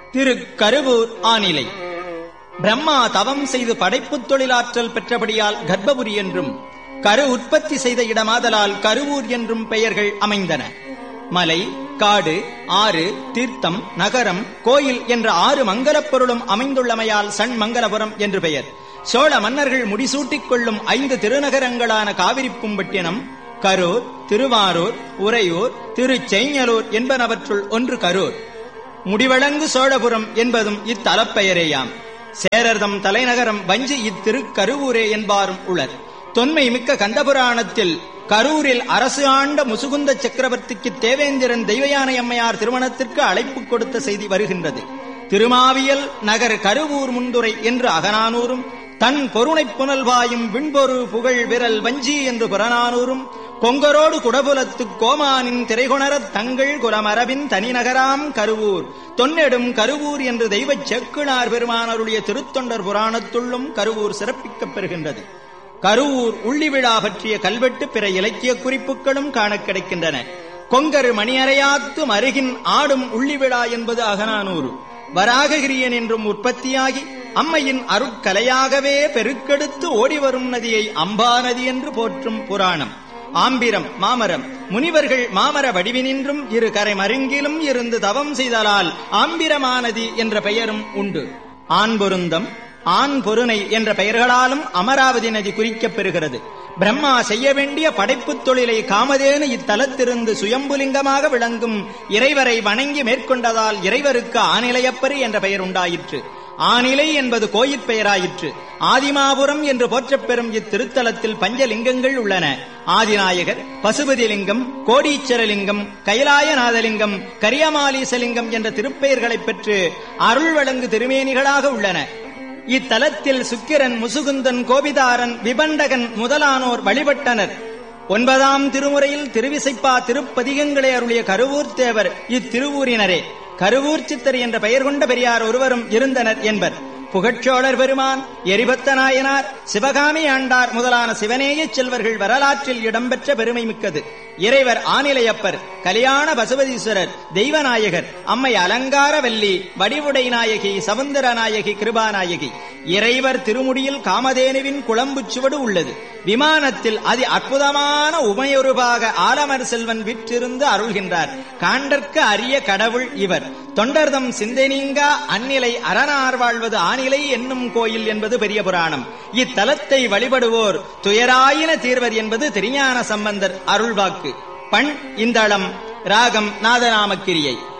திரு கருவூர் ஆனிலை பிரம்மா தவம் செய்து படைப்புத் தொழிலாற்றல் பெற்றபடியால் கர்ப்பபுரி என்றும் கரு உற்பத்தி செய்த இடமாதலால் கருவூர் என்றும் பெயர்கள் அமைந்தன மலை காடு ஆறு தீர்த்தம் நகரம் கோயில் என்ற ஆறு மங்கலப் பொருளும் அமைந்துள்ளமையால் சண் மங்கலபுரம் என்று பெயர் சோழ மன்னர்கள் முடிசூட்டிக் கொள்ளும் ஐந்து திருநகரங்களான காவிரிப்பும்பட்டினம் கரூர் திருவாரூர் உறையூர் திருச்செய்ஞலூர் என்பனவற்றுள் ஒன்று கரூர் முடிவழங்கு சோழபுரம் என்பதும் இத்தலப்பெயரேயாம் சேரர்தம் தலைநகரம் வஞ்சி இத்திருக்கருவூரே என்பாரும் உளர் தொன்மை மிக்க கந்தபுராணத்தில் கரூரில் அரசு ஆண்ட முசுகுந்த சக்கரவர்த்திக்கு தேவேந்திரன் தெய்வயானை அம்மையார் திருமணத்திற்கு அழைப்பு கொடுத்த செய்தி வருகின்றது திருமாவியல் நகர் கருவூர் முந்துரை என்று அகநானூரும் தன் பொருணைப் புனல்வாயும் விண்பொரு புகழ் விரல் வஞ்சி என்று புறநானூரும் கொங்கரோடு குடபுலத்து கோமானின் திரைகுணரத் தங்கள் குலமரபின் தனிநகராம் கருவூர் தொன்னெடும் கருவூர் என்று தெய்வச் செக்குனார் பெருமானருடைய திருத்தொண்டர் புராணத்துள்ளும் கருவூர் சிறப்பிக்கப் பெறுகின்றது கருவூர் உள்ளி விழா பற்றிய கல்வெட்டு பிற இலக்கிய குறிப்புகளும் காணக் கிடைக்கின்றன கொங்கரு மணியறையாத்து மருகின் ஆடும் உள்ளி விழா என்பது அகநானூறு வராககிரியன் என்றும் உற்பத்தியாகி அம்மையின் அருட்கலையாகவே பெருக்கெடுத்து ஓடிவரும் நதியை அம்பா நதி என்று போற்றும் புராணம் ஆம்பிரம் மாமரம் முனிவர்கள் மாமர வடிவினின்றும் இரு கரை மருங்கிலும் இருந்து தவம் செய்தலால் ஆம்பிரமானதி என்ற பெயரும் உண்டு ஆண் பொருந்தம் ஆண் பொருணை என்ற பெயர்களாலும் அமராவதி நதி குறிக்கப் பெறுகிறது பிரம்மா செய்ய வேண்டிய படைப்புத் தொழிலை காமதேனு இத்தலத்திலிருந்து சுயம்புலிங்கமாக விளங்கும் இறைவரை வணங்கி மேற்கொண்டதால் இறைவருக்கு ஆனிலையப்பரு என்ற பெயர் உண்டாயிற்று ஆனிலை என்பது கோயிற் பெயராயிற்று ஆதிமாபுரம் என்று போற்றப் பெறும் இத்திருத்தலத்தில் பஞ்சலிங்கங்கள் உள்ளன ஆதிநாயகர் பசுபதிலிங்கம் கோடீச்சரலிங்கம் கைலாயநாதலிங்கம் கரியமாலீசலிங்கம் என்ற திருப்பெயர்களைப் பெற்று அருள் வழங்கு திருமேனிகளாக உள்ளன இத்தலத்தில் சுக்கிரன் முசுகுந்தன் கோபிதாரன் விபண்டகன் முதலானோர் வழிபட்டனர் ஒன்பதாம் திருமுறையில் திருவிசைப்பா திருப்பதிகங்களை அருளிய கருவூர் தேவர் இத்திருவூரினரே கருவூர் சித்தர் என்ற பெயர் கொண்ட பெரியார் ஒருவரும் இருந்தனர் என்பர் புகழ்ச்சோழர் பெருமான் எரிபத்த நாயனார் சிவகாமி ஆண்டார் முதலான சிவனேய செல்வர்கள் வரலாற்றில் இடம்பெற்ற பெருமை மிக்கது இறைவர் ஆனிலையப்பர் கல்யாண பசுபதீஸ்வரர் தெய்வநாயகர் அம்மை அலங்காரவல்லி வடிவுடை நாயகி சவுந்தர நாயகி கிருபாநாயகி இறைவர் திருமுடியில் காமதேனுவின் குழம்பு சுவடு உள்ளது விமானத்தில் அதி அற்புதமான உமையொருபாக ஆலமர் செல்வன் விற்றிருந்து அருள்கின்றார் காண்டற்கு அரிய கடவுள் இவர் தொண்டர்தம் சிந்தனீங்கா அந்நிலை அரணார் வாழ்வது ஆனிலை என்னும் கோயில் என்பது பெரிய புராணம் இத்தலத்தை வழிபடுவோர் துயராயின தீர்வர் என்பது திருஞான சம்பந்தர் அருள்வாக்கு பண் இந்தளம் ராகம் நாதநாமக்கிரியை